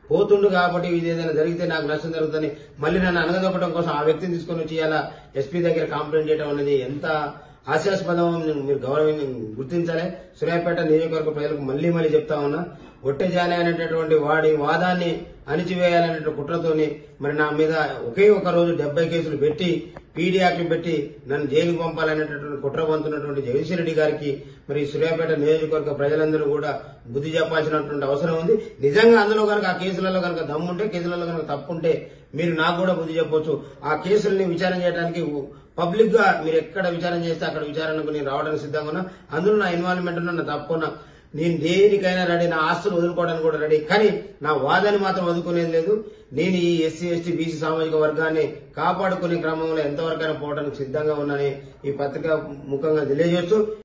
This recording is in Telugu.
పోతుండు కాబట్టి ఇది ఏదైనా జరిగితే నాకు నష్టం జరుగుతుంది మళ్ళీ నన్ను అనగదొక్కడం కోసం ఆ వ్యక్తిని తీసుకొని వచ్చి ఇలా ఎస్పీ దగ్గర కంప్లైంట్ చేయడం అనేది ఎంత హాస్యాస్పదం మీరు గౌరవం గుర్తించాలి సూర్యాపేట నియోజకవర్గ ప్రజలకు మళ్ళీ మళ్ళీ చెప్తా ఉన్నా ఒట్టె జాలి అనేటటువంటి వాడి వాదాన్ని అణిచివేయాలనే కుట్రతోని మరి నా మీద ఒకే ఒక రోజు డెబ్బై కేసులు పెట్టి పీడీ యాక్ట్ పెట్టి నన్ను జైలుకు పంపాలనేటటువంటి కుట్ర పొందుతున్నటువంటి జగదీశ్వర రెడ్డి గారికి మరి సూర్యాపేట నియోజకవర్గ ప్రజలందరూ కూడా బుద్ధి చెప్పాల్సినటువంటి అవసరం ఉంది నిజంగా అందులో కనుక ఆ కేసులలో కనుక దమ్ముంటే కేసులలో కనుక తప్పుంటే మీరు నాకు కూడా బుద్ధి చెప్పొచ్చు ఆ కేసుల్ని విచారణ చేయడానికి పబ్లిక్ గా మీరు ఎక్కడ విచారణ చేస్తే అక్కడ విచారణకు నేను రావడానికి సిద్ధంగా ఉన్నా అందులో నా ఇన్వాల్వ్మెంట్ ఉన్నా నా తప్పున్నా నేను దేనికైనా రెడీ నా ఆస్తులు వదులుకోవడానికి కూడా రెడీ కానీ నా వాదాన్ని మాత్రం వదులుకునేది లేదు నేను ఈ ఎస్సీ ఎస్టీ బీసీ సామాజిక వర్గాన్ని కాపాడుకునే క్రమంలో ఎంతవరకైనా పోవడానికి సిద్ధంగా ఉన్నానని ఈ పత్రిక ముఖంగా తెలియజేస్తూ